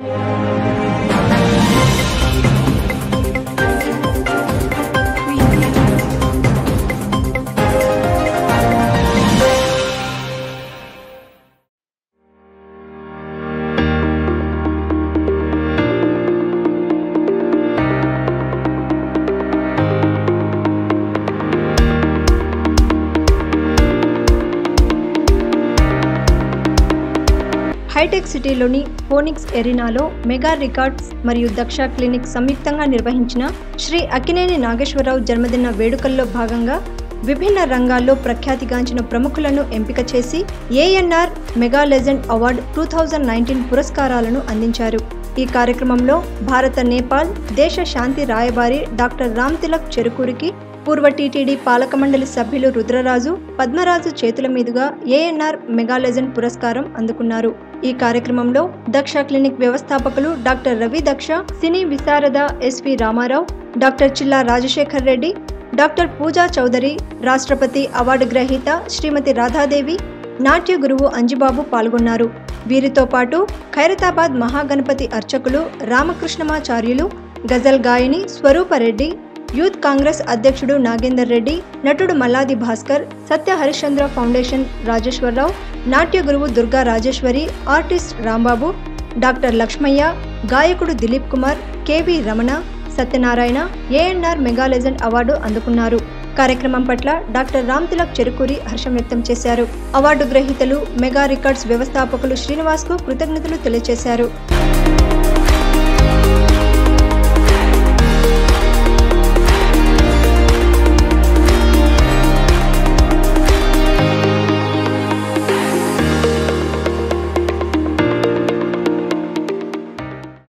hitech సిటీలోని phonics ఎరీనాలో mega records మరియు Daksha clinic సంయుక్తంగా నిర్వహించిన శ్రీ అక్కినేని నాగేశ్వరరావు జన్మదిన వేడుకల్లో భాగంగా విభిన్న రంగాల్లో ప్రఖ్యాతిగాంచిన ప్రముఖులను ఎంపిక చేసి ANR mega legend award two thousand nineteen పురస్కారాలను అందించారు ఈ కార్యక్రమంలో భారత నేపాల్ దేశ శాంతి రాయబారి డాక్టర్ రామ్ తిలక్ చెరుకూరికి పూర్వ టీటీడీ పాలక మండలి సభ్యులు రుద్రరాజు పద్మరాజు చేతుల మీదుగా ఏఎన్ఆర్ మెగా లెజెండ్ పురస్కారం అందుకున్నారు ఈ కార్యక్రమంలో దక్ష క్లినిక్ వ్యవస్థాపకులు డాక్టర్ రవి దక్ష సినీ విశారద ఎస్వి రామారావు డాక్టర్ చిల్లా రాజశేఖర్ రెడ్డి డాక్టర్ పూజా చౌదరి రాష్ట్రపతి అవార్డు గ్రహీత శ్రీమతి రాధాదేవి నాట్య గురువు అంజిబాబు పాల్గొన్నారు వీరితో పాటు ఖైరతాబాద్ మహాగణపతి అర్చకులు రామకృష్ణమాచార్యులు గజల్ గాయని స్వరూపరెడ్డి యూత్ కాంగ్రెస్ అధ్యక్షుడు నాగేందర్ రెడ్డి నటుడు మల్లాది భాస్కర్ సత్య హరిశ్చంద్ర ఫౌండేషన్ రాజేశ్వరరావు నాట్య గురువు దుర్గా రాజేశ్వరి ఆర్టిస్ట్ రాంబాబు డాక్టర్ లక్ష్మయ్య గాయకుడు Dilip Kumar KV Ramana Satyanarayana ANR mega legend award అందుకున్నారు కార్యక్రమం పట్ల డాక్టర్ రామ్ తిలక్ చెరుకూరి హర్షం వ్యక్తం చేశారు అవార్డు గ్రహీతలు మెగా రికార్డ్స్ వ్యవస్థాపకులు శ్రీనివాస్కు కృతజ్ఞతలు తెలియజేశారు